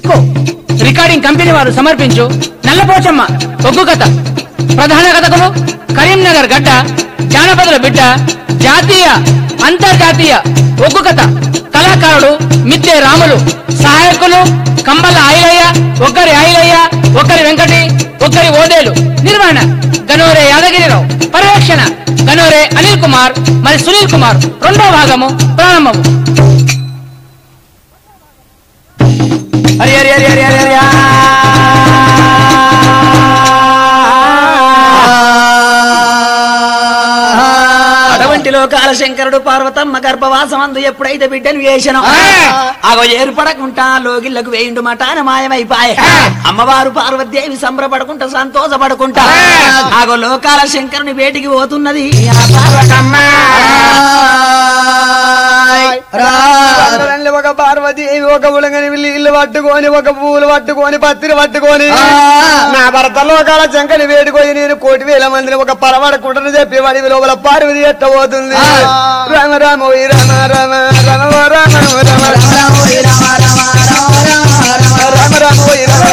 Disco recording company వారు సమర్పించు నల్లపోచమ్మ ఒగ్గు కథ ప్రధాన కథకులు కరీంనగర్ గడ్డ జానపదుల బిడ్డ జాతీయ అంతర్జాతీయ ఒగ్గు కథ కళాకారుడు మిద్దె రాములు సహాయకులు కంబల ఆయిలయ్య ఒక్కరి ఆయిలయ్య ఒక్కరి వెంకటి ఒక్కరి ఓదేలు నిర్వహణ గనోరే యాదగిరిరావు పర్యవేక్షణ గనోరే అనిల్ కుమార్ మరి సునీల్ కుమార్ రెండో భాగము ప్రారంభము హరి హరి హరి హరి హరి హరి అటువంటి లోకాల శంకరుడు పార్వతమ్మ గర్భవాసమందు ఎప్పుడైతే బిడ్డను వేసిన అగో ఏర్పడకుంటా లోగిళ్లకు వేయిండు మటాన మాయమైపాయ అమ్మవారు పార్వతీదేవి సంబరపడుకుంటా సంతోషపడుకుంటా అగో లోకాల శంకరుని వేటికి పోతున్నది ఆ పార్వతమ్మ అందరంలో ఒక పార్వతి ఒక ఉలంగని వెళ్ళి ఇల్లు పట్టుకొని ఒక పూలు పట్టుకొని పత్తిరి పట్టుకొని నా భర్త లోకాల చంకని వేడుకొని నేను కోటి వేల మందిని ఒక పరవాడ కుటను చెప్పి వాడి లోపల పార్వతి ఎట్టబోతుంది రామ రామ ఓయ్ రామ రామ రామ ఓ రామ ఓ రామ రామ ఓయ్ రామ రామ రామ రామ ఓయ్ రామ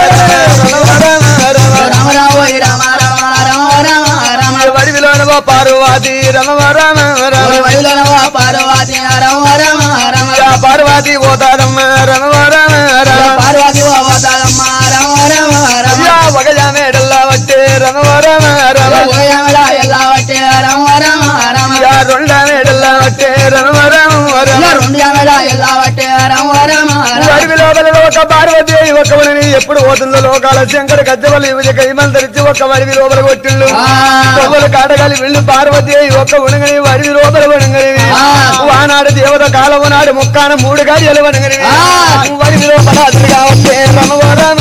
రామ రామ వడివిలోన ఓ పార్వతి రమ ఓ రామ రామ యా పార్వతి పోతాదమ్మ రమ ఓ రామ రామ యా వగజా మేడల్లా వచ్చే రమ ఓ రామ రామ యా రొండ మేడల్లా వచ్చే రమ ఓ రామ రామ వడివి లోపల ఒక పార్వతి ఒక వడిని ఎప్పుడు పోతుందో లోకాల శంకర గద్దెవలు యువజ కైమంతరిచి ఒక వడివి లోపల కొట్టిండు తొవ్వలు కాటగాలి వెళ్ళు పార్వతి ఒక ఉణగని వడివి లోపల ఉణగని వానాడు దేవత కాలవ నాడు ముక్కాన మూడు గాలి వణగని వడివి లోపల అదురుగా వచ్చే రమ ఓ రామ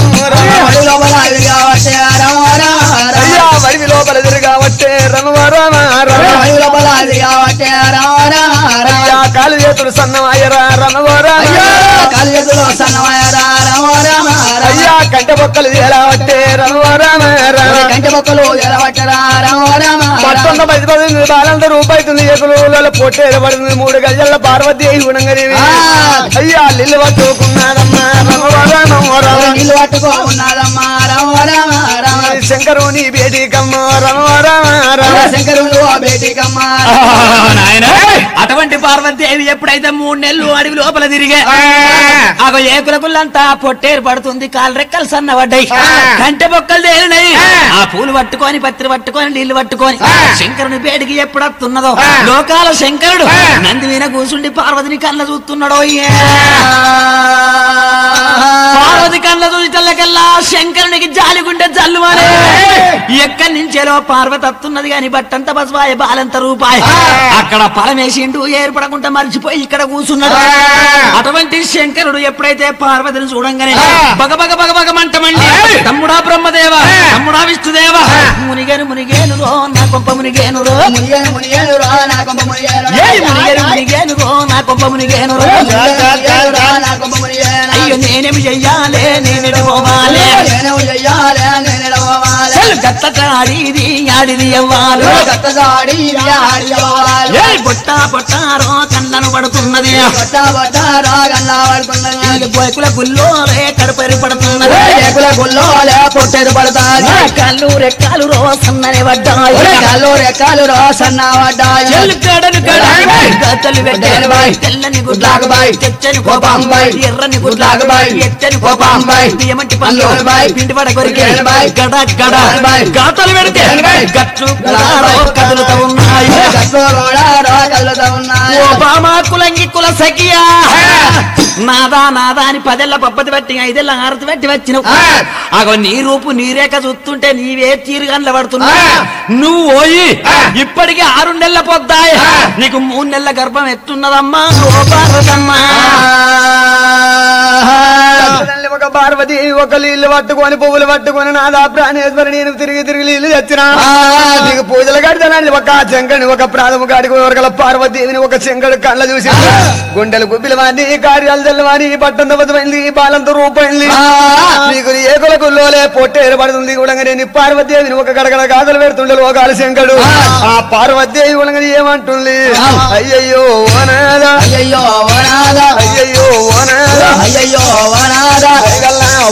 రామ అయ్యా వడివి లోపల ఎదురుగా వచ్చే రమ ఓ రామ రామ అయ్యా కాలు చేతులు సన్నమాయరా రమ ఓ రామ అయ్యా కంట బొక్కలు ఎలా వచ్చే రమ ఓ రామ రామ కంటి మొక్కలు ఎలా పట్టరా రామ రామ పట్టొంద పది పది బాలంత రూపాయితుంది ఎగులు పొట్టేరు పడుతుంది మూడు గజల పార్వతి అయి ఉనంగని ఆ. అయ్యా లిల్లు పట్టుకున్నారమ్మా రమ ఓ రామ ఓ రామ నీళ్ళు పట్టుకో ఉన్నారమ్మా రామ రామ రామ శంకరుని భేటీ కమ్మ రమ ఓ రామ రామ శంకరులు బేటికమ్మ అటువంటి పార్వతీదేవి ఎప్పుడైతే మూడు నెలలు అడవి లోపల తిరిగే ఆగో ఏకుల గుళ్ళంతా పొట్టేరు పడుతుంది కాలు రెక్కలు సన్నబడ్డాయి కంటె బొక్కలు తేలినాయి ఆ పూలు పట్టుకొని పత్రి పట్టుకొని నీళ్లు పట్టుకొని శంకరుని పేడికి ఎప్పుడు వస్తున్నదో లోకాల శంకరుడు నంది మీద కూసుండి పార్వతిని కళ్ళ చూస్తున్నాడో పార్వతి కళ్ళ చూసేటల్లకల్లా శంకరునికి జాలిగుండె జల్లుమనే ఎక్కడి నుంచేలో పార్వతి వస్తున్నది గాని బట్టంత బసవాయ బాలంత రూపాయ అక్కడ పరమేశిండు ఏర్పడకుండా మర్చిపోయి ఇక్కడ కూర్చున్నాడు అటువంటి శంకరుడు ఎప్పుడైతే పార్వతిని చూడంగానే బగ బగ బగ బగ మంటమండి తమ్ముడా బ్రహ్మదేవ తమ్ముడా విష్ణుదేవ మునిగేను మునిగేను రో నా కొంప మునిగేను రో మునిగేను మునిగేను రా నా కొంప మునిగేను రా. ఏ మునిగేను మునిగేను రో నా కొంప మునిగేను రో మునిగేను రా నా కొంప మునిగేను. అయ్యో నేనేమి చెయ్యాలే నేనేమి పోవాలే నేను చెయ్యాలే, నేను ఎడవాలి. చెల్లు గట్ట ఆడిది ఆడిది అవ్వాలి గట్టసాడి ఆడియవాలి. ఏ పొట్ట పొట్టారో కళ్ళను పడుతున్నది బట్ట బట్ట రా గల్లా పడుతున్నది. ఈ బొయకుల గుల్లోలే కడపరి పడుతున్నది రేకుల గుల్లోలే పొట్టేరు పడతాయి. నా కళ్ళు రెక్కలు రోసన్ననే పడ్డాయి రెక్కలు రెక్కలు రోసన్న పడ్డాయి. చెల్లు కడను కడ గతలు పెట్టాను బాయ్. తెల్లని గుడ్లాకు గుడ్లాకు బాయ్. తెచ్చని కోపం కోపం బాయ్. ఎర్రని గుడ్లాకు గుడ్లాకు బాయ్. ఎచ్చని కోపం కోపం బాయ్. బియ్యమంటి పళ్ళు అల్లుడు బాయ్. పిండి పడ కొరికే గుడ్లాకు బాయ్. గడ గడ బాయ్. గాతలు పెడితే బాయ్. గట్లు గుడ్లాకు గుడారో బాయ్. కదులుతూ ఉన్నాయి గట్లు రోడారో కదులుతూ ఉన్నాయి. ఓ బామా కులంగి కుల సఖియా నాదా నాదా అని పదేళ్ల పప్పతి పట్టి ఐదేళ్ల హారతి పెట్టి వచ్చినావు ఆ. అగో నీ రూపు నీ రేఖ చూస్తుంటే నీవే తీరుగండ్ల పడుతున్నా నువ్వు పోయి ఇప్పటికి ఆరు నెలల పొద్దాయి నీకు మూడు నెలల గర్భం ఎత్తున్నదమ్మా ఓ పార్వతమ్మా తల్లి ఒక పార్వతి ఒక నీళ్లు పట్టుకొని పువ్వులు పట్టుకొని నాదా ప్రాణేశ్వరి నేను తిరిగి తిరిగి నీళ్లు తెచ్చిన నీకు పూజలు కడతానని ఒక శంకని ఒక ప్రాథమిక కాడికి ఎవరికల పార్వతీని ఒక శంకడు కళ్ళ చూసి గుండెలు గుబ్బిలు వాడి కార్యాలు తెల్లవాని పట్టం దెబ్బతమైంది బాలంత రూపైంది నీకు ఏకుల గుల్లోలే పొట్టేరు పడుతుంది కూడా నేను పార్వతీని ఒక గడగడ గాథలు పెడుతుండే లోకాల శంకడు ఆ పార్వతీదేవి కూడా ఏమంటుంది అయ్యయ్యో ఓనాదా అయ్యయ్యో వనాద అయ్యయ్యో ఓనాదా అయ్యయ్యో వనాద అయ్యగల్లా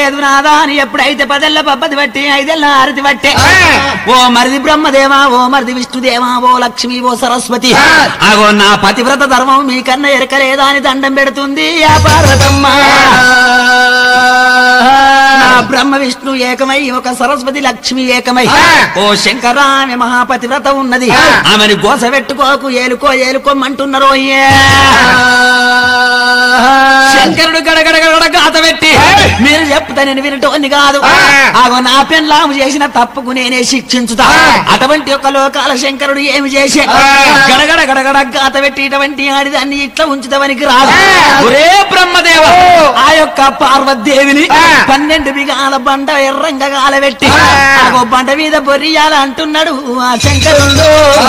లేదు నాదా అని ఎప్పుడైతే పదెల్ల పబ్బది బట్టి ఐదెల్ల ఆరతి బట్టే ఓ మరిది బ్రహ్మదేవా ఓ మరిది విష్ణుదేవా ఓ లక్ష్మి ఓ సరస్వతి అగో నా పతివ్రత ధర్మం మీకన్నా ఎరకలేదా అని దండం పెడుతుంది ఆ పార్వతమ్మ నా బ్రహ్మ విష్ణు ఏకమై ఒక సరస్వతి లక్ష్మి ఏకమై ఓ శంకరామె మహాపతివ్రత ఉన్నది ఆమెను గోస పెట్టుకోకు ఏలుకో ఏలుకోమంటున్నారు అయ్యే శంకరుడు గడగడ గడగడ గాత పెట్టి మీరు చెప్తా నేను వినటోని కాదు ఆగో నా పెన్లాము చేసిన తప్పుకు నేనే శిక్షించుతా అటువంటి ఒక లోకాల శంకరుడు ఏమి చేసే గడగడ గడగడ గాత పెట్టి ఇటువంటి ఆడిదాన్ని ఇట్లా ఉంచుతావనికి రాదు ఒరే బ్రహ్మదేవ ఆ యొక్క పార్వదేవిని పన్నెండు బిగాల బండ ఎర్రంగా గాలబెట్టి ఆగో బండ మీద బొరియాల అంటున్నాడు ఆ శంకరుడు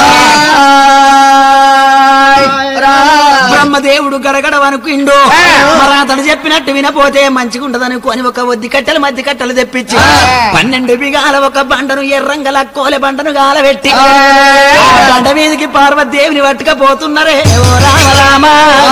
బ్రహ్మదేవుడు గడగడ అనుకుండు మరి అతడు చెప్పినట్టు వినపోతే మంచిగుండదనుకోని ఒక ఒద్ది కట్టెలు మధ్య కట్టెలు తెప్పించి పన్నెండు బిగాల ఒక బండను ఎర్రంగల కోలె బండను గాలబెట్టి ఆ బండ మీదకి పార్వతీదేవిని పట్టుకపోతున్నారే ఓ రామ రామ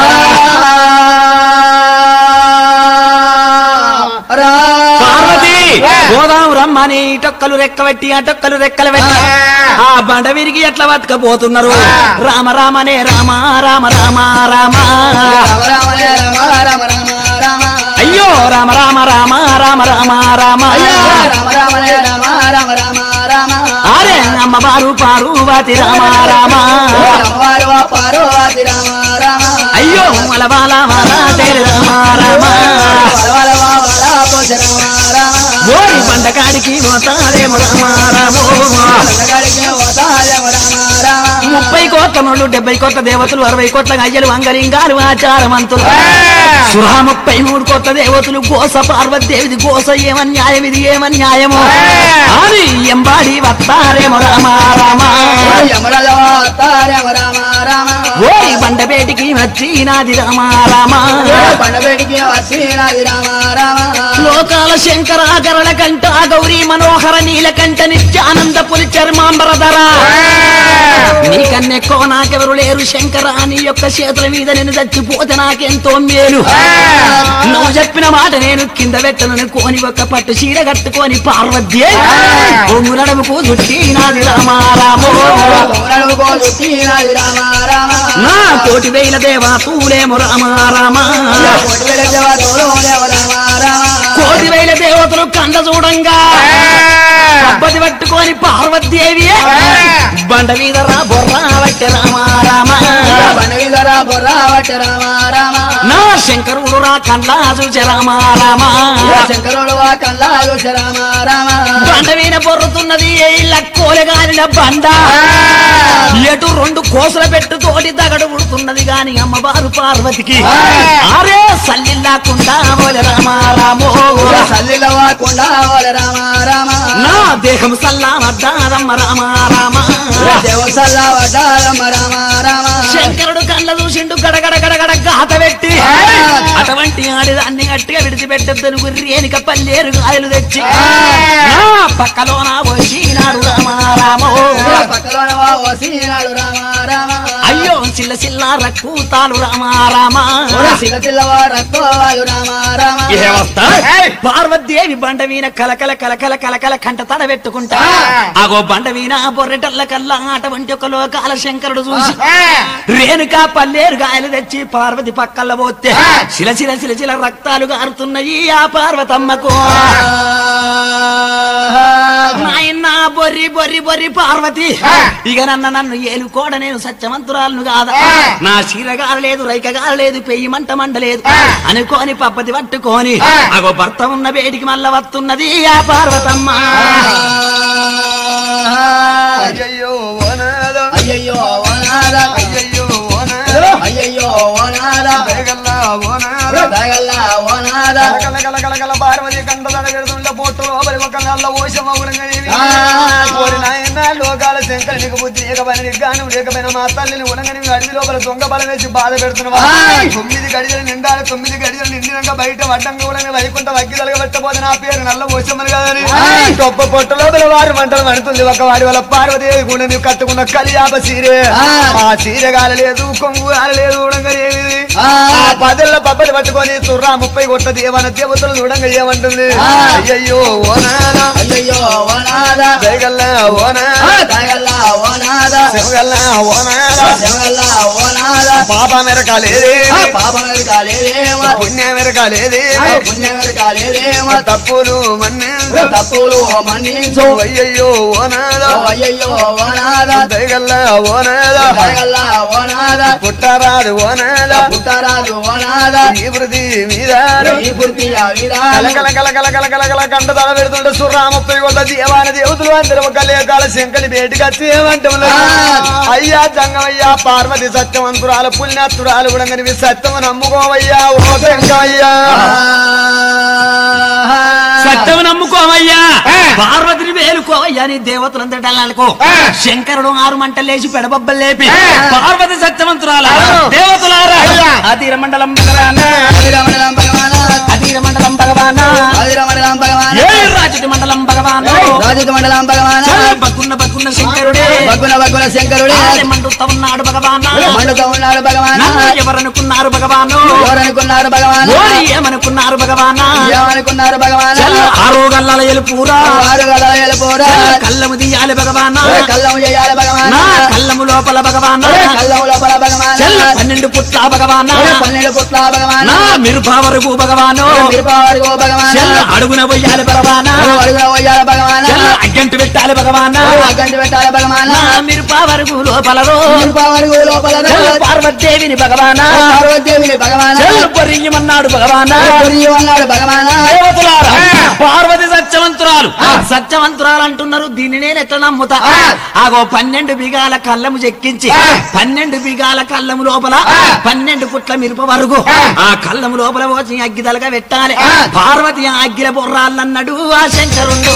పార్వతి గోదాం రమ్మని టొక్కలు రెక్కబెట్టి ఆ టొక్కలు రెక్కలు పెట్టి ఆ బండ విరిగి ఎట్లా బతకపోతున్నారు రామ రామనే రామ రామ రామ రామ అయ్యో రామ రామ రామ రామ రామ రామ అరే అమ్మవారు పార్వతి రామ రామ అయ్యో మలబాల మాల తేరు రామ రామ ఓరి బండకాడికి పోతారేమో రామ రామో ముప్పై కోట్ల నోళ్ళు డెబ్బై కోట్ల దేవతలు అరవై కోట్ల అయ్యలు అంగలింగాలు ఆచారమంతులు సురా ముప్పై మూడు కోట్ల దేవతలు గోస పార్వతీదేవిది గోస ఏమన్యాయం ఇది ఏమన్యాయమో అని ఎంబాడి వస్తారేమో రామ రామ ఓరి బండపేటికి వచ్చినాది రామ రామ లోకాల శంకరాకరణ కంట గౌరీ మనోహర నీలకంఠ నిత్యానంద పులి చర్మాంబరధర నీకన్నెక్కువ నాకెవరు లేరు శంకర నీ యొక్క చేతుల మీద నేను చచ్చిపోతే నాకెంతో మేలు నువ్వు చెప్పిన మాట నేను కింద పెట్టను కోని ఒక పట్టు చీర కట్టుకొని పార్వత్య ఒంగు నడుముకు చుట్టి నాది రామారామో నా కోటి వేల దేవా తూలేము రామారామా కోటి వేల దేవతలు కండ చూడంగా పబ్బది పట్టుకొని పార్వతీదేవి బండ మీద రా బొర్రా బట్టి రామారామ నా శంకరుడు రా కండ్లా చూచే రామారామ శంకరుడు కల్లా రామ రామ బండ మీద బొర్రుతున్నది లక్కోలే గాలిన బండ ఎటు రెండు కోసల పెట్టు తోటి దగడు ఉడుతున్నది గాని అమ్మవారు పార్వతికి అరే సల్లిల్లాకుండా బోలే రామారామో సల్లిల వాకుండా రామ రామ నా దేహం సల్లామద్దారమ్మ రామ రామ దేవసల్లా వడ్డారమ్మ రామ రామ శంకరుడు కళ్ళ చూసిండు గడగడ గడగడ గాత పెట్టి అటువంటి ఆడిదాన్ని గట్టిగా విడిచిపెట్టద్దని గుర్రేనిక పల్లేరు గాయలు తెచ్చి నా పక్కలోన వచ్చినాడు రామ రామో పక్కలోన వసీనాడు రామ రామ అయ్యో చిల్ల చిల్ల రక్కూతాలు రామ రామ శిల చిల్లవారు రామ రామ పార్వతీదేవి బండ వీణ కలకల కలకల కలకల కంట తడ పెట్టుకుంటా అగో బండ వీణ బొర్రెటల్ల కల్లా అటువంటి ఒక లోకాల శంకరుడు చూసి రేణుకా పల్లేరు గాయలు తెచ్చి పార్వతి పక్కల్ల పోతే శిల శిల శిల శిల రక్తాలు గారుతున్నాయి ఆ పార్వతమ్మకు నాయన బొర్రి బొర్రి బొర్రి పార్వతి ఇక నన్న నన్ను ఏలుకోడ నేను సత్యవంతురాలను కాదా నా చీర గారలేదు రైక గారలేదు పెయ్యి మంట మండలేదు అనుకోని పప్పతి పట్టుకొని అగో భర్త ఉన్న వేడికి మళ్ళా వస్తున్నది ఆ పార్వతమ్మ అయ్యయ్యో ఓనాద అయ్యయ్యో ఓనాద అయ్యయ్యో ఓనాద అయ్యయ్యో ఓనాద దయగల్లా ఓనాద దగల్ల ఓనాద కల కల కల కల పార్వతి కంట తడ పెడుతుండ పొట్టు లోపలి ఒక నల్ల ఓషమ ఉడంగనేవి ఆ. కోరి నాయన లోకాల శంకర నీకు బుద్ధి లేకపోయిన నీకు గానం లేకపోయిన మా తల్లిని ఉడంగని అడవి లోపల దొంగ బలం వేసి బాధ పెడుతున్నావా ఆయ్. తొమ్మిది గడియలు నిండాలి తొమ్మిది గడియలు నిండినాక బయట వడ్డంగా ఉడంగా వైకుంఠ వగ్గిదలుగా పెట్టబోతే నా పేరు నల్ల ఓషమని కదని ఆయ్. గొప్ప పొట్టు లోపల వారి మంటలు పడుతుంది ఒక వాడి వల్ల పార్వదేవి కూడా నీవు కట్టుకున్న కలియాప సీరే ఆ. ఆ చీర గాలలేదు కొంగు గాలలేదు ఉడంగనేవి ఆ. ఆ పదేళ్ల పబ్బడి పట్టుకొని చుర్రా ముప్పై కొట్ట దేవన దేవతలు చూడంగా ఏమంటుంది అయ్యయ్యో ఓనాదా అయ్యయ్యో ఓనాద జయగల్లా ఓనాదా దయగల్లా ఓనాద శివగల్లా ఓనాదా శివగల్లా ఓనాద పాప మెరకాలేదే పాపనది కాలేదేమ పుణ్య మెరకాలేదే పుణ్యనది కాలేదేమ తప్పులు మన్నించు తప్పులు మన్నించు అయ్యయ్యో ఓనాదా అయ్యయ్యో ఓనాద దయగల్లా ఓనాదా దయగల్లా ఓనాద పుట్టరాదు ఓనాదా పుట్టరాజు ఓనాద ఈ వృద్ధి మీద ఈ పూర్తి కల కల కల కల కల కల కల కంట తల పెడుతుంటే సుర్రామప్పై కొత్త దేవాన దేవతలు అందరూ ఒక లేకాల శంకని బయటికి వచ్చి ఏమంటాం అయ్యా జంగమయ్యా పార్వతి సత్యవంతురాలు పుణ్యాత్తురాలు కూడా కనిపి సత్యము నమ్ముకోవయ్యా ఓ శంకమయ్యా సత్యం నమ్ముకోవయ్యా పార్వతిని వేలుకోవయ్యా నీ దేవతలందరూ శంకరుడు ఆరు మంటలు లేచి పెడబబ్బలు లేపి పార్వతి సత్యవంతురాల దేవతలారా అధీర మండలం భగవానా అధిరమండలం భగవాన అధీర మండలం భగవానా అధిరమండలం భగవాన ఏ రాజటి మండలం భగవాను రాజుత మండలం భగవాన బగ్గున్న బగ్గున్న శంకరుడే బగ్గున బగ్గున శంకరుడే ఆలె మండుతా ఉన్నాడు భగవానా మండుతూ ఉన్నాడు భగవాన నన్ను ఎవరనుకున్నారు భగవాను ఎవరనుకున్నారు భగవాన ఓరి ఏమనుకున్నారు భగవానా ఏమనుకున్నారు భగవాన ఆరు గల్లాల ఎలుపురా ఆరు గల ఎలుపోరా కళ్ళము తీయాలి భగవానా కళ్ళము చేయాలి భగవాన నా కళ్ళము లోపల భగవానా కళ్ళము లోపల భగవాన చెల్ల పన్నెండు పుట్ల భగవానా పన్నెండు పుట్ల భగవాన నా మిరుపా వరకు భగవాను మిరపవారి ఓ భగవాన చెల్ల అడుగున పోయాలి భగవానా అడుగున పోయాలి భగవాన చెల్ల అగ్గంటి పెట్టాలి భగవానా గంటి పెట్టాలి భగవాన నా మిరుపా వరకు లోపలలో మిరపవారి ఓ లోపల చెల్ల పార్వతీదేవిని భగవానా పార్వతీదేవిని భగవాన చెల్ల పొరియమన్నాడు భగవానా పొరిగి ఉన్నాడు భగవాన దేవతలారా, పార్వతి సత్యవంతురాలు సత్యవంతురాలు అంటున్నారు దీన్ని నేను ఎట్లా నమ్ముతా ఆగో పన్నెండు బిగాల కళ్ళము చెక్కించి పన్నెండు బిగాల కళ్ళము లోపల పన్నెండు పుట్ల మిరప వరకు ఆ కళ్ళము లోపల పోసి అగ్గిదలగా పెట్టాలి పార్వతి ఆ అగ్గిల బొర్రాలన్నాడు ఆ శంకరుడు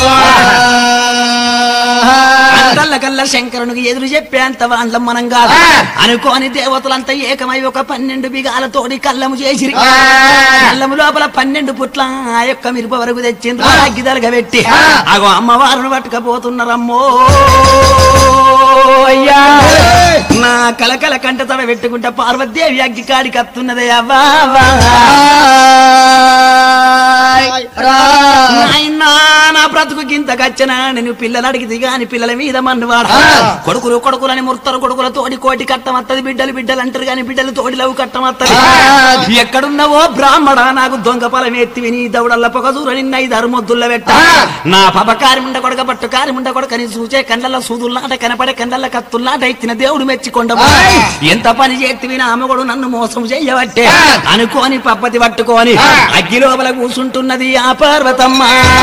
కళ్ళ కళ్ళ శంకరునికి ఎదురు చెప్పేంత వాళ్ళం మనం కాదు అనుకోని దేవతలంతా ఏకమై ఒక పన్నెండు బిగాలతోటి కళ్ళము చేసి కళ్ళము లోపల పన్నెండు పుట్ల ఆ యొక్క మిరప వరకు తెచ్చిండ్రు అగ్గిదలుగా పెట్టి అగో అమ్మవారిని పట్టుకపోతున్నారమ్మో అయ్యా నా కలకల కంట తడ పెట్టుకుంటే పార్వతీదేవి అగ్గి కాడికి అత్తున్నదే అవ్వా అవ్వా. నాయనా, నా బ్రతుకు గింత గచ్చనా నేను పిల్లలు అడిగితే గాని పిల్లల మీద మన్నువాడు కొడుకులు కొడుకులని ముర్తరు కొడుకుల తోడి కోటి కట్టమత్తది బిడ్డలు బిడ్డలు అంటారు గాని బిడ్డలు తోడి లవ్ కట్టమత్తది ఎక్కడున్నావో బ్రాహ్మణ నాకు దొంగ పొలం ఎత్తివి నీ దౌడల్ల పొగ దూర నిన్న ఐదు అరుమొద్దుల్ల పెట్ట నా పాప కారిముండ కొడక పట్టు కారిముండ కొడకని చూచే కండల సూదుల్లాట కనపడే కండల కత్తుల్లాట ఎత్తిన దేవుడు మెచ్చికొండ ఎంత పని చేతివి నా అమ్మగడు నన్ను మోసం చెయ్యబట్టే అనుకోని పప్పతి పట్టుకొని అగ్గి లోపల కూసుంటున్నది ఆ పార్వతమ్మ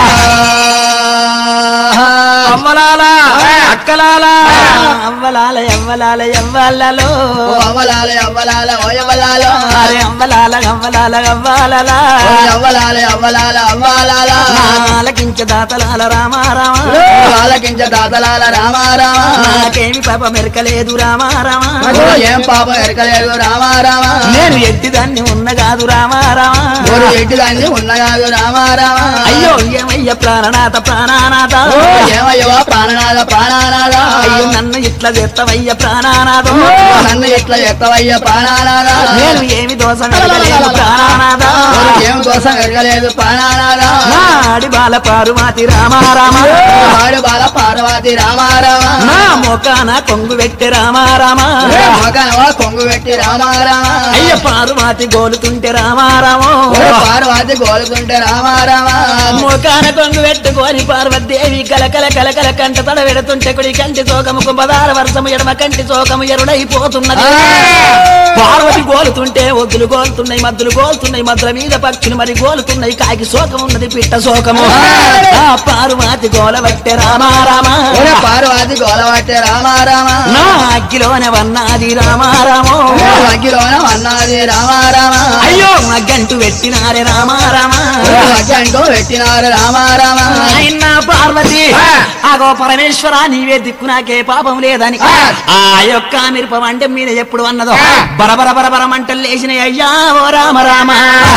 అవ్వలాల అక్కలాల అవ్వలాల ఎవ్వలాల ఎవ్వలలో అవ్వలాలే అవ్వలాల ఓయవ్వలాల అరే అవ్వలాల అవ్వలాల అవ్వాలలా అవ్వలాల అవ్వలాల అవ్వాలాల ఆలకించ దాతలాల రామా రామ ఆలకించ దాతలాల రామారామ నాకేమి పాప మెరకలేదు రామా రామ ఏం పాపం ఎరకలేదు రామారామ నేను ఎట్టిదాన్ని ఉన్న కాదు రామా రామ ఊరు ఎట్టిదాన్ని ఉన్నగాదు రామారామ అయ్యో ఏమయ్య ప్రాణనాథ ప్రాణానాథ ఏమయ్యో ప్రాణనాథ ప్రాణానాథ అయ్యో నన్ను ఇట్లా చేస్తావయ్య ప్రాణానాథం నన్ను ఎట్లా ఎత్తవయ్య ప్రాణానాథ నేను ఏమి దోషం ఎరగలేదు ప్రాణానాథ ఊరు ఏం దోషం ఎరగలేదు ప్రాణానాథ నాడి బాల పారుమాతి రామా రామ వాడు బాల పార్వతి రామారామ నా మొకాన కొంగు పెట్టి రామా రామ మగనవా కొంగు పెట్టి రామారామ అయ్య పారుమాతి గోలుతుంటే రామా రామో పార్వతి గోలుతుంటే రామారామ మొకాన కొంగు పెట్టుకొని పార్వతీదేవి కలకల కలకల కంట తడ పెడుతుంటే కుడి కంటి సోకము కుంభదార వర్షము ఎడమ కంటి సోకము ఎరుడైపోతున్నది పార్వతి గోలుతుంటే ఒద్దులు గోలుతున్నాయి మద్దులు గోలుతున్నాయి మద్దుల మీద పక్షులు మరి గోలుతున్నాయి కాకి శోకం ఉన్నది పిట్ట శోకము ఆ పార్వతి గోలబట్టే రామా రామా ఒరే పార్వతి గోలబట్టే రామారామ నా అగ్గిలోనే వన్నాది రామా రామో అగ్గిలోన అన్నది రామారామ అయ్యో అగ్గంటు పెట్టినారే రామా రామా అగ్గంటూ పెట్టినారు రామారామ ఆయన పార్వతి ఆగో పరమేశ్వర నీవే దిక్కు నాకే పాపం లేదని ఆ యొక్క మిరపం అంటే మీద ఎప్పుడు అన్నదో బరబర బరబర మంటలు లేచిన అయ్యా ఓ రామ రామ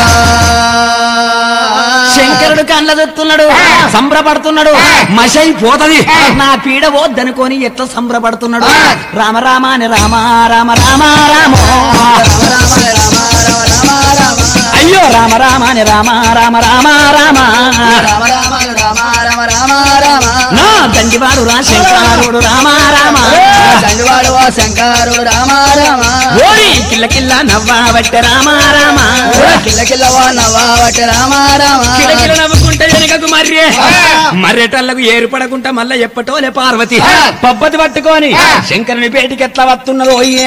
శంకరుడు కళ్ళ తెస్తున్నాడు సంబరపడుతున్నాడు మషై పోతది నా పీడ వద్దనుకొని ఎట్లా సంబరపడుతున్నాడు రామ రామ అని రామ రామ రామ రామ రామ రామ రామ రామ రామ రామ రామ అని రామ రామ రామ రామ రామ రామ రామ రామ రామ రామ నా దండివాడు రా శంకరుడు రామ రామ దండువాడు ఓ శంకరుడు రామ రామ ఓరి కిల్ల కిల్ల నవ్వబట్టే రామ రామ కిల్ల కిల్ల ఓ నవ్వబట్టి రామ రామ కిల కిల నవ్వుకుంటే వెనుకకు మర్రే మర్రేటల్లకు ఏర్పడకుండా మళ్ళా ఎప్పటోలే పార్వతి పబ్బతి పట్టుకొని శంకరుని పేటికి ఎట్లా వస్తున్నదో ఓయ్యే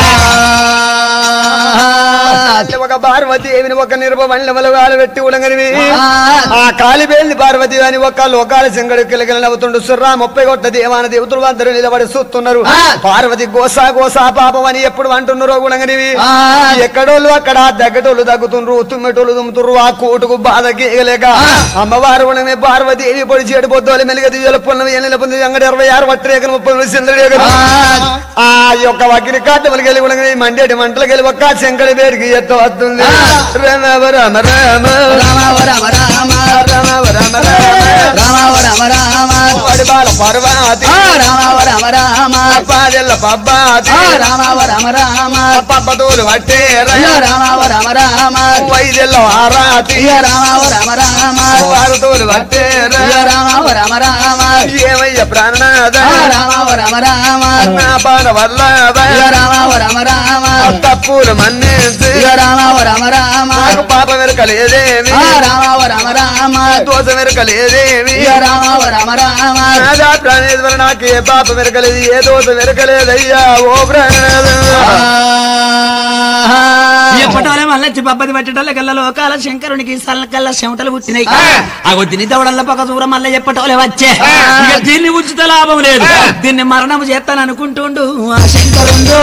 ఒక పార్వతీదేవిని ఒక నిర్భవన్లమల వాలు పెట్టి ఉలంగనివి ఆ కాలిబేలిని పార్వతి అని ఒక లోకాల శంకడు కిలకిల నవ్వుతుండు సుర్రా ముప్పై కొట్ట దేవాన దేవతలు అందరూ నిలబడి చూస్తున్నారు పార్వతి గోసా గోసా పాపం అని ఎప్పుడు అంటున్నారో గుణంగనివి ఎక్కడోళ్ళు అక్కడ దగ్గటోళ్ళు దగ్గుతుండ్రు తుమ్మెటోళ్ళు తుమ్ముతుర్రు ఆ కోటుకు బాధ గీయలేక అమ్మవారు గుణమే పార్వతీదేవి పొడి చేడు పొద్దులు మెలుగ దివ్యల పున్నమి ఎన్నెల పొంది అంగడి ఇరవై ఆరు వట్టరేకను ముప్పై చంద్రుడు ఆ యొక్క వగ్గిని కాటములకి వెళ్ళి కూడా మండేటి మంటలకి వెళ్ళి ఒక్క శంకడి పేరుకి ఎత్త వస్తుంది రమ రమ రమ రామ ఓ రామ రామ రమ రమ రమ రామ ఓ రామ రామ వాడి బాల పర్వాతి ఆ రామ ఓ రామ రామ పాదెల్ల పబ్బాతి ఆ రామ ఓ రామ రామ పబ్బతోలు పట్టే అయ్యో రామ ఓ రామ రామ వైదెల్ల ఆరాతి అయ్యో రామ ఓ రామ రామ వారుతోలు పట్టే అయ్యో రామ ఓ రామ రామ ఏమయ్య ప్రాణనాథ ఆ రామ ఓ రామ రామ నా పాన వల్ల అయ్యో రామ ఓ రామ రామ తప్పులు మన్నించి అయ్యో రామ ఓ రామ రామ నాకు పాప వెరకలేదేమి ఆ రామ ఓ రామ రామ దోష వెరకలేదేమి అయ్యో రామ ఓ రామ రామ నాదా ప్రాణేశ్వర నాకు ఏ పాప వెరకలేదు ఏ దోష వెరకలేదయ్యా ఓ ప్రాణనాథ ఎప్పటోలే మళ్ళీ పబ్బది పట్టేటోళ్ళ కల్లా లోకాల శంకరునికి సల్లకల్లా చెమటలు పుట్టినాయి ఆ దీన్ని దవడల్ల పక్క దూరం మళ్ళీ ఎప్పటోలే వచ్చే ఇక దీన్ని ఉచిత లాభం లేదు దీన్ని మరణం చేస్తాను అనుకుంటుండు ఆ శంకరుండు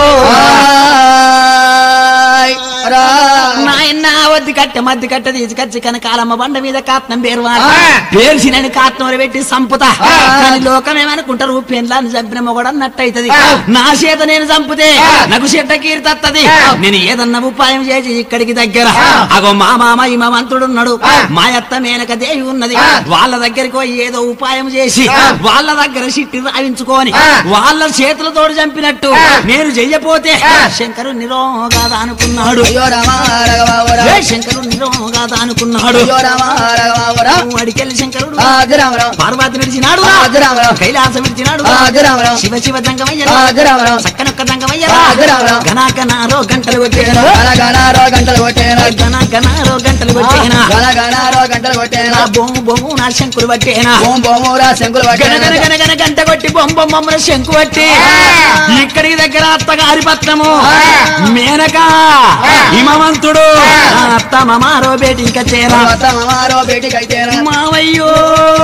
ఆయ్ రా నాయన వద్ది కట్టె మద్ది కట్టె తీసుకొచ్చి కనకాలమ్మ బండ మీద కాత్నం పేరు పేర్చినని కాత్నం పెట్టి సంపుతా కానీ లోకం ఏమనుకుంటారు పెన్లాన్ని చంపిన మొగడన్నట్టయితది నా చేత నేను చంపితే నాకు చెట్ట కీర్తత్తది నేను ఏదన్నా ఉపాయం చేసి ఇక్కడికి దగ్గర అగో మా మామ ఈ మంత్రుడున్నాడు మా అత్త మేనక దేవి ఉన్నది వాళ్ళ దగ్గరికి పోయి ఏదో ఉపాయం చేసి వాళ్ళ దగ్గర చిట్టి రాయించుకొని వాళ్ళ చేతులతోడు చంపినట్టు నేను చెయ్యపోతే శంకరు నిరోగాద అనుకున్నాడు అయ్యో రామ రాఘవ ఓ రామ ఏ శంకరుడు నిరోగాద అనుకున్నాడు అయ్యో రామ రాఘవ ఓ రామ అడికెళ్ళి శంకరుడు ఆది రామ రామ పార్వతి విడిచినాడు ఆది రామ రామ కైలాసం విడిచినాడు ఆది రామ రామ శివ శివ దంగమయ్య ఆది రామ రామ చక్కనొక్క దంగమయ్య ఆది రామ రామ గణాకనారో గంటలు కొట్టేనా గనగనారో గంటలు కొట్టేనా గణాకనారో గంటలు కొట్టేనా గనగనారో గంటలు కొట్టేనా నా బొమ్ము బొమ్ము నా శంకులు పట్టేనా ఓం బొమ్మరా శంకులు గన గన పట్టేనా గన గన గంట కొట్టి బొమ్మ బొమ్మల శంకు పట్టి ఇక్కడికి దగ్గర అత్తగారి పత్రము మేనక హిమవంతుడు నా అత్త మమారో బేటి ఇంకా చేరా తర్వాత మమారో బేటికి అయితేనా మావయ్యో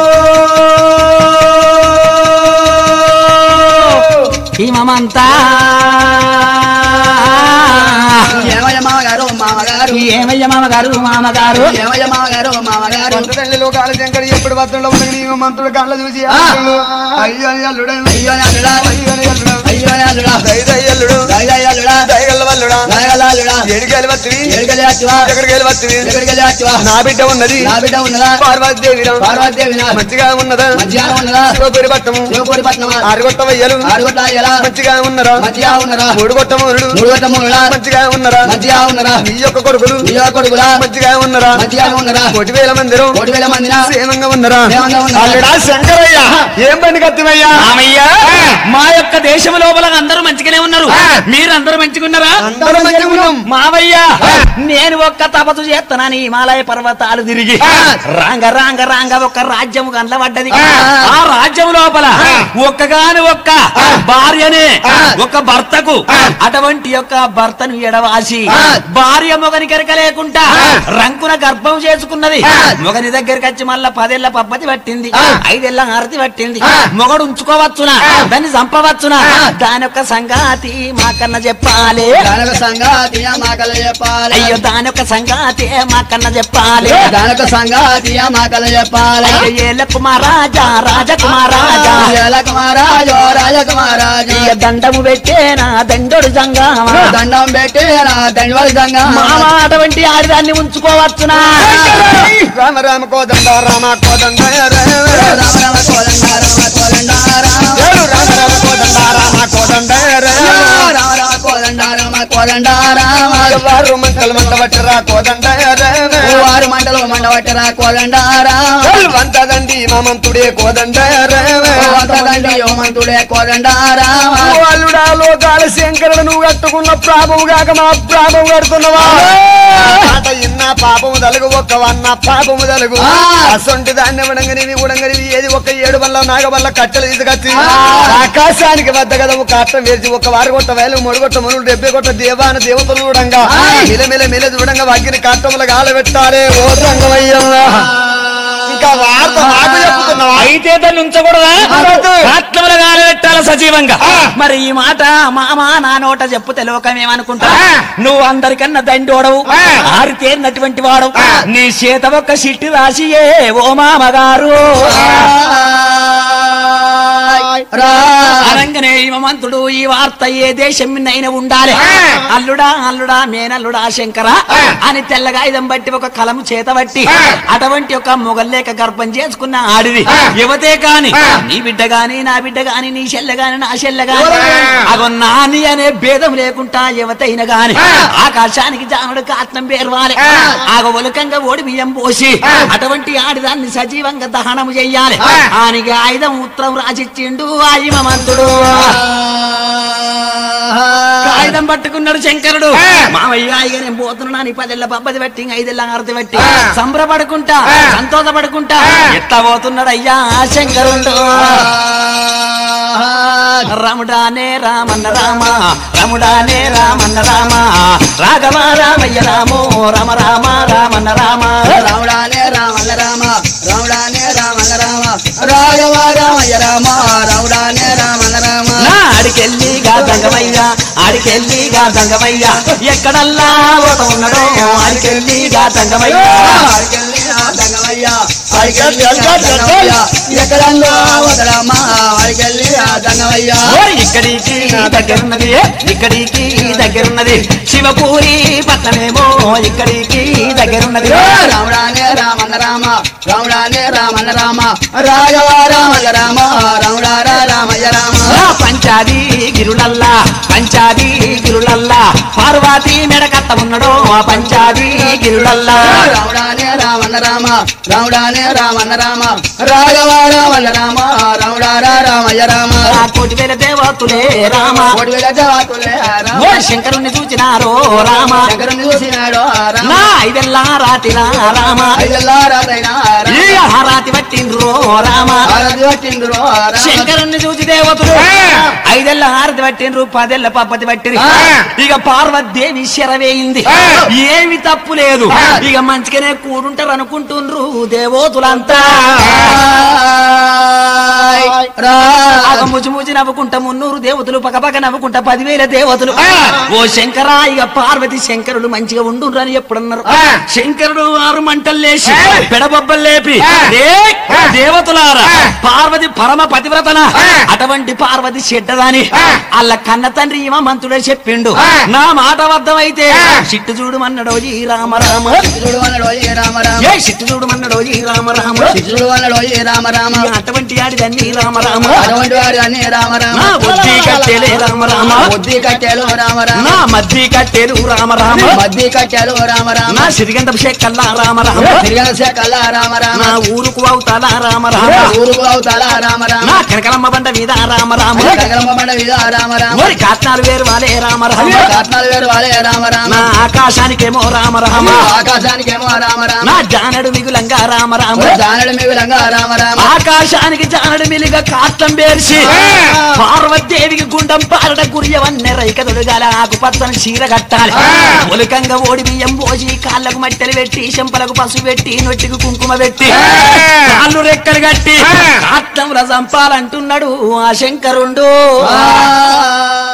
హిమమంతా ఏమయ్య మామగారు మామగారు ఏమయ్య మామగారు మామగారు ఏమయ్య మామగారు మామగారు మంత్రుడండి లోకాల శంకరు ఎప్పుడు వస్తుండో ఉండగా మంత్రుడు కళ్ళ చూసి అల్లుడు, అయ్యో అల్లుడు అయ్యో నాలుడా అయ్యో అల్లుడు అయ్యో నాలుడా దయదయ్యల్లుడు దయదయ్యాలుడా దయగల్ల వల్లుడా దయగలాలుడా ఏడికెళ్ళి వత్తివి ఎక్కడికి వచ్చువా ఎక్కడికి వెళ్ళి వత్తివి ఎక్కడికి వచ్చువా నా బిడ్డ ఉన్నది నా బిడ్డ ఉన్నదా పార్వతీదేవిరా పార్వతీదేవి నా మంచిగా ఉన్నదా మధ్యాహ్నం ఉన్నదా శివపురి పట్టము శివపూరి పట్నమా ఆరుగొట్టవయ్యలు ఆరుగొట్ల ఎలా మంచిగా ఉన్నరా మధ్య ఉన్నరా మూడు గొట్టమునుడు మూడు గొట్ట మూడులా మంచిగా ఉన్నరా మధ్య ఉన్నరా నీ యొక్క కొడుకులు నీయో కొడుకులా మంచిగా ఉన్నరా మధ్య ఉన్నరా కోటి వేల మందిరం కోటి వేల మందినా క్షేమంగా ఉన్నరా క్షేమంగా ఉన్నరా? అల్లుడా శంకరయ్య ఏం పని కత్తివయ్యా రామయ్య మా యొక్క దేశం లోపల అందరూ మంచిగానే ఉన్నారు మీరందరూ మంచిగున్నారా అందరం మంచిగా ఉన్నాం మావయ్య నేను ఒక్క తపస్సు చేస్తున్నాను హిమాలయ పర్వతాలు తిరిగి రాంగ రాంగ రాంగ ఒక రాజ్యము కనబడ్డది ఆ రాజ్యం లోపల ఒక్కగాని ఒక్క భార్యనే ఒక భర్తకు అటువంటి యొక్క భర్తను ఎడవాసి భార్య మొగని కనుక లేకుండా రంకున గర్భం చేసుకున్నది మొగని దగ్గరికి వచ్చి మళ్ళా పదేళ్ల పబ్బతి పట్టింది ఐదేళ్ల హారతి పట్టింది మొగడు ఉంచుకోవచ్చునా దాన్ని చంపవచ్చునా దాని యొక్క సంగాతి మాకన్నా చెప్పాలి దానక సంగాతి మాకల చెప్పాలి అయ్యో దాని యొక్క సంగాతి మాకన్నా చెప్పాలి దానక సంగాతి మాకల చెప్పాలి అయ్యో ఏల కుమారాజా రాజకుమారాజా రాజకుమారాజో రాజకుమారాజు ఇక దండము పెట్టేనా దండోడు సంగమా దండం పెట్టేరా దండవాడి సంగా మామ అటువంటి ఆడిదాన్ని ఉంచుకోవచ్చునా రామ రామ కోదండ రామ కోదండ రామ రామ రామ కోదండ రామ కోదండ రామ రామ రామ కోదండ రామ కోదండ రామ రామ రామ కోదండ రామ కోదండ రామ వారు మంటలు మంట పట్టరా కోదండ రామ మంటలు మండవట్టరా కోదండారా వంతదండి మమంతుడే కోదండ వంతదండి యోమంతుడే కోదండారా వాళ్ళుడా లోకాల శంకరుడు నువ్వు కట్టుకున్న ప్రాభము కాక మా ప్రాభము కడుతున్నవా మాట ఇన్న పాపము తలుగు ఒక్క వన్న పాపము తలుగు ఆ. అసొంటి దాన్ని ఉడంగనివి ఉడంగనివి ఏది ఒక ఏడు వల్ల నాగ వల్ల కట్టెలు తీసుకొచ్చి ఆకాశానికి వద్ద కదము కాట్టం వేసి ఒక వారి కొట్ట వేలు మూడు కొట్ట మునులు డెబ్బై కొట్ట దేవాన దేవతలు చూడంగా మిలమిల మిల చూడంగా వాకిని కాట్టముల గాల పెట్టారే ఓ రంగమయ్యమ్మ ఇంకా వార్త నాకు చెప్పుతున్నావా అయితే దాన్ని ఉంచకూడదా ఉండదు. ఆత్మల పెట్టాల సజీవంగా మరి ఈ మాట మామ నా నోట చెప్పుతే లోకం ఏమనుకుంటా నువ్వు అందరికన్నా దండోడవు ఆరితేరినటువంటి వాడవు నీ చేత ఒక్క సిట్టి రాసియే ఓ మామగారు అనగానే హిమవంతుడు ఈ వార్త ఏ దేశం అయినా ఉండాలి అల్లుడా అల్లుడా మేనల్లుడా శంకర అని తెల్లగా ఇదం బట్టి ఒక కలము చేత బట్టి అటువంటి ఒక మొగల్లేక గర్భం చేసుకున్న ఆడిది యువతే కాని నీ బిడ్డ గాని నా బిడ్డ గాని నీ చెల్లె గాని నా చెల్లె గాని అగో నాని అనే భేదం లేకుండా యువతైన గాని ఆకాశానికి జానుడు కాత్నం పేర్వాలి ఆగ ఒలకంగా ఓడి బియ్యం పోసి అటువంటి ఆడిదాన్ని సజీవంగా దహనం చెయ్యాలి ఆనికి ఆయుధం ఉత్తరం రాసిచ్చిండు ఆ హిమవంతుడు ఆయుధం పట్టుకున్నాడు శంకరుడు మామయ్య ఇక నేను పోతున్నా నీ పదెళ్ళ పబ్బది పెట్టి ఐదెళ్ళ ఆరతి పెట్టి సంబరపడుకుంటా సంతోషపడుకుంటా ఎట్లా పోతున్నాడు అయ్యా ఆ శంకరుడు రాముడానే రామన్న రామ రాముడానే రామన్న రామ రాఘవ రామయ్య రామో రామ రామ రామన్న రామ రాముడానే రామల్ల రామ రాముడానే రామల్ల రామ రాఘవ రామయ్య రామ రాముడానే రామల్ల రామ నా ఆడికెళ్ళిగా దంగమయ్య ఆడికెళ్ళిగా దంగమయ్య ఎక్కడల్లా ఒక ఉన్నాడో ఆడికెళ్ళిగా దంగమయ్య ఆడికెళ్ళి ఆ దంగమయ్య ఆడికెళ్ళి ఆ దంగమయ్య ఎక్కడన్నా వదలమ్మ ఆడికెళ్ళి ఆ దంగమయ్య ఓరి ఇక్కడికి దగ్గరున్నది ఇక్కడికి దగ్గరున్నది శివపూరి పట్టణమేమో ఇక్కడికి దగ్గరున్నది రాముడానే రామన్న రామ రాముడానే రామన్న రామ రాఘవ రామల్ల రామ రాముడారా రామయ్య రామ ఆ పంచాది గిరులల్లా పంచాది గిరులల్లా పార్వతి మెడకట్ట ఉన్నాడో ఆ పంచాది గిరులల్లా రాముడానే రామన్న రామ రాముడానే రామన్న రామ రాఘవ రామల్ల రామ రాముడారా రామయ్య రామ ఆ కోటి వేల దేవతులే రామ కోటి వేల జవాతులే రామ ఓ శంకరుణ్ణి చూచినారో రామ శంకరుని చూసినాడు రామ నా ఐదెల్లా రాతిరా రామ ఐదెల్లా రాతైనా ఈ హారాతి పట్టిండ్రో రామ ఆరతి పట్టిండ్రు రామ శంకరుణ్ణి చూసి దేవతలు ఐదెళ్ళ హారతి పట్టిండ్రు పదెళ్ళ పప్పతి పట్టిండ్రు ఇక పార్వదేవి శరవేయింది ఏమి తప్పు లేదు ఇక మంచిగానే కూడుంటారు అనుకుంటుండ్రు దేవోతులంతా ఆగ ముచి ముచి నవ్వుకుంటా మున్నూరు దేవతలు పక్కపక్క నవ్వుకుంటా పదివేల దేవతలు ఓ శంకర ఇక పార్వతి శంకరుడు మంచిగా ఉండుండ్రు అని ఎప్పుడన్నారు శంకరుడు ఆరు మంటలు లేచి పెడబొబ్బలు లేపి "ఏ, దేవతలారా పార్వతి పరమ పతివ్రతన అటువంటి పార్వతి చెడ్డదాని అల్ల కన్న తండ్రి ఈమ మంతుడే చెప్పిండు నా మాట అబద్ధమైతే చిట్టు చూడమన్నాడో ఈ రామ రామ చూడు అన్నాడు ఏ రామ రామ ఏ చిట్టు చూడమన్నాడో ఈ రామ రామ చూడు అన్నాడు ఏ రామ రామ అటువంటి ఆడిదన్ని రామ రామ అటువంటి వాడు అన్ని రామ రామ నా బుద్ధి కట్టేలే రామ రామ బుద్ధి కట్టాలు రామ రామ నా మధ్య కట్టేలు రామ రామ మధ్య కట్టాలు రామ రామ నా సిరిగంధ షెక్కల్లా రామ రామ తిరగల శాఖల రామ రామ నా ఊరుకు అవుతాలా రామ రామ ఊరుకు అవుతాల రామ రామ నా కనకలమ్మ బండ మీద రామ రామ కనకలమ్మ బండ మీద రామ రామ ఓరి కాత్నాలు వేరు వాలే రామ రామ రత్నాలు వేరు వాలే రామ రామ నా ఆకాశానికేమో రామ రామ ఆకాశానికేమో రామ రామ నా జానడు మిగులంగా రామ రామ జానడు మిగులంగా రామ రామ ఆకాశానికి జానడు మిలిగా కాత్తం పేర్చి పార్వతీదేవికి గుండం పారడ గురియవన్నె రైకదుడు గల ఆకుపచ్చని చీర కట్టాలి ఒలుకంగా ఓడి బియ్యం పోసి కాళ్ళకు మట్టెలు పెట్టి చెంపలకు పసుపు పెట్టి నొట్టికి కుంకుమ పెట్టి కాళ్ళు రెక్కలు కట్టి కాత్తంలో చంపాలంటున్నాడు ఆ శంకరుండు ఆ